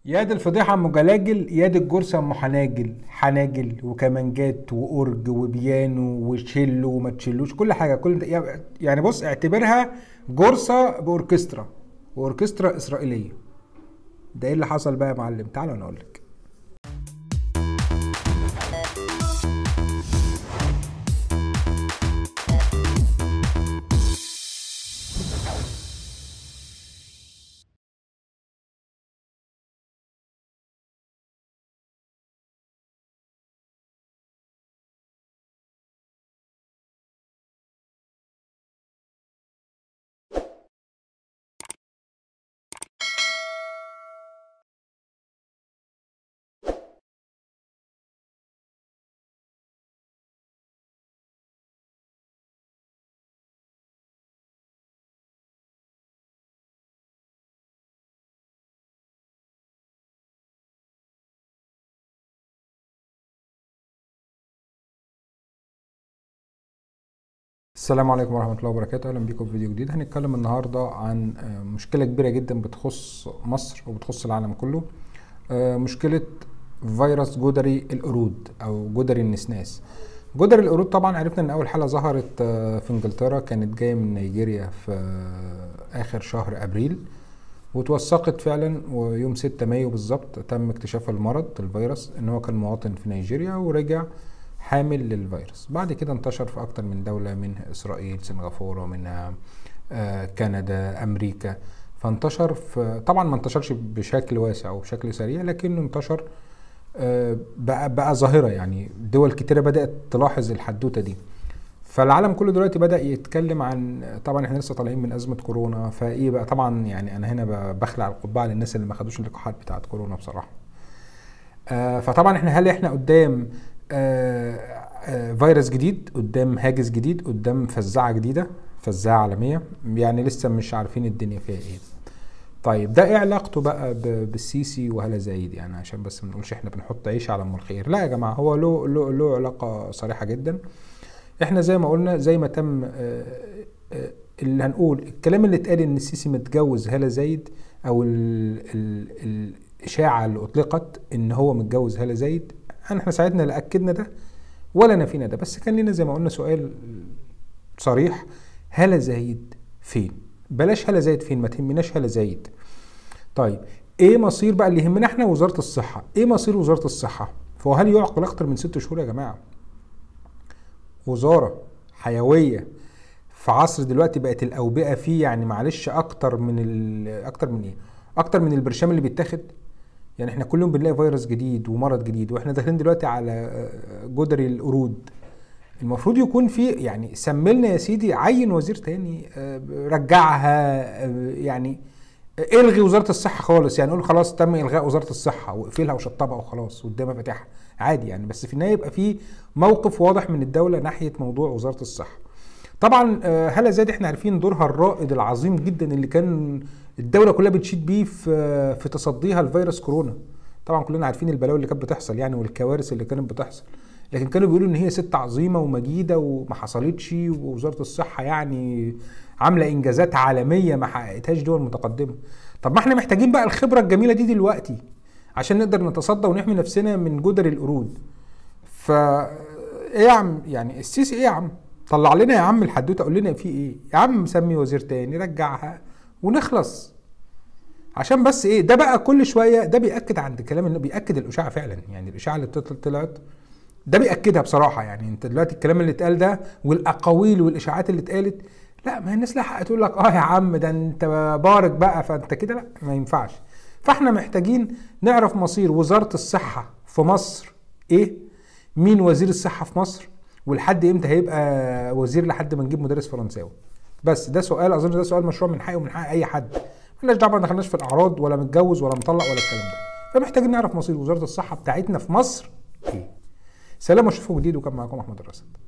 يا دي الفضيحة ام جلاجل يا دي الجرسة ام حناجل حناجل وكمانجات وأورج وبيانو وشيلو وما تشيلوش كل حاجة كل ده يعني بص اعتبرها جرسة بأوركسترا وأوركسترا إسرائيلية ده ايه اللي حصل بقى يا معلم تعالوا انا اقول لك السلام عليكم ورحمة الله وبركاته أهلا بيكم في فيديو جديد هنتكلم النهاردة عن آه، مشكلة كبيرة جدا بتخص مصر وبتخص العالم كله آه، مشكلة فيروس جدري القرود أو جدري النسناس جدري القرود طبعا عرفنا ان اول حالة ظهرت آه، في انجلترا كانت جاية من نيجيريا في آه، اخر شهر ابريل وتوثقت فعلا ويوم 6 مايو بالظبط تم اكتشاف المرض الفيروس ان هو كان مواطن في نيجيريا ورجع حامل للفيروس بعد كده انتشر في اكتر من دولة منها اسرائيل سنغافورة ومنها آه، كندا امريكا فانتشر في طبعا ما انتشرش بشكل واسع وبشكل سريع لكنه انتشر آه، بقى بقى ظاهرة يعني دول كتيرة بدأت تلاحظ الحدوتة دي فالعالم كله دلوقتي بدأ يتكلم عن طبعا احنا لسه طالعين من أزمة كورونا فايه بقى طبعا يعني انا هنا ب- بخلع القبعة للناس اللي ما خدوش اللقاحات بتاعت كورونا بصراحة آه، فطبعا احنا هل احنا قدام آه، آه، فيروس جديد قدام هاجس جديد قدام فزاعة جديدة فزاعة عالمية يعني لسه مش عارفين الدنيا فيها ايه طيب ده ايه علاقته بقى ب- بالسيسي وهلا زايد يعني عشان بس ما نقولش احنا بنحط عيش على ام الخير لا يا جماعه هو له له له علاقه صريحه جدا احنا زي ما قلنا زي ما تم آه، آه، اللي هنقول الكلام اللي اتقال ان السيسي متجوز هلا زايد او ال ال الاشاعه اللي اطلقت ان هو متجوز هلا زايد احنا ساعتنا لا اكدنا ده ولا نفينا ده بس كان لنا زي ما قلنا سؤال صريح هلا زايد فين بلاش هلا زايد فين ما تهمناش هلا زايد طيب ايه مصير بقى اللي يهمنا احنا وزاره الصحه ايه مصير وزاره الصحه فهو هل يعقل اكتر من ست شهور يا جماعه وزاره حيويه في عصر دلوقتي بقت الاوبئه فيه يعني معلش اكتر من ال... اكتر من ايه اكتر من البرشام اللي بيتاخد يعني احنا كل يوم بنلاقي فيروس جديد ومرض جديد واحنا داخلين دلوقتي على آه، جدري القرود المفروض يكون في يعني سملنا يا سيدي عين وزير تاني آه، رجعها آه، يعني الغي وزاره الصحه خالص يعني قول خلاص تم الغاء وزاره الصحه واقفلها وشطبها وخلاص قدامها فاتحها عادي يعني بس في النهايه يبقى في موقف واضح من الدوله ناحيه موضوع وزاره الصحه طبعا آه، هلا زاد احنا عارفين دورها الرائد العظيم جدا اللي كان الدوله كلها بتشيد بيه في في تصديها لفيروس كورونا طبعا كلنا عارفين البلاوي اللي كانت بتحصل يعني والكوارث اللي كانت بتحصل لكن كانوا بيقولوا ان هي ست عظيمه ومجيده وما حصلتش ووزاره الصحه يعني عامله انجازات عالميه ما حققتهاش دول متقدمه طب ما احنا محتاجين بقى الخبره الجميله دي دلوقتي عشان نقدر نتصدى ونحمي نفسنا من جدر القرود ف ايه يا عم يعني السيسي ايه يا عم طلع لنا يا عم الحدوته قول لنا في ايه يا عم سمي وزير تاني رجعها ونخلص عشان بس ايه ده بقى كل شويه ده بياكد عند كلام انه بياكد الاشاعه فعلا يعني الاشاعه اللي بتطل- طلعت ده بياكدها بصراحه يعني انت دلوقتي الكلام اللي اتقال ده والاقاويل والاشاعات اللي اتقالت لا ما هي الناس لها حق تقول لك اه يا عم ده انت بارك بقى فانت كده لا ما ينفعش فاحنا محتاجين نعرف مصير وزاره الصحه في مصر ايه مين وزير الصحه في مصر ولحد امتى هيبقى وزير لحد ما نجيب مدرس فرنساوي بس ده سؤال اظن ده سؤال مشروع من حقي ومن حق اي حد مالناش دعوه ما دخلناش في الاعراض ولا متجوز ولا مطلق ولا الكلام ده فمحتاجين نعرف مصير وزاره الصحه بتاعتنا في مصر ايه سلام واشوفكم جديد وكان معاكم احمد الرصد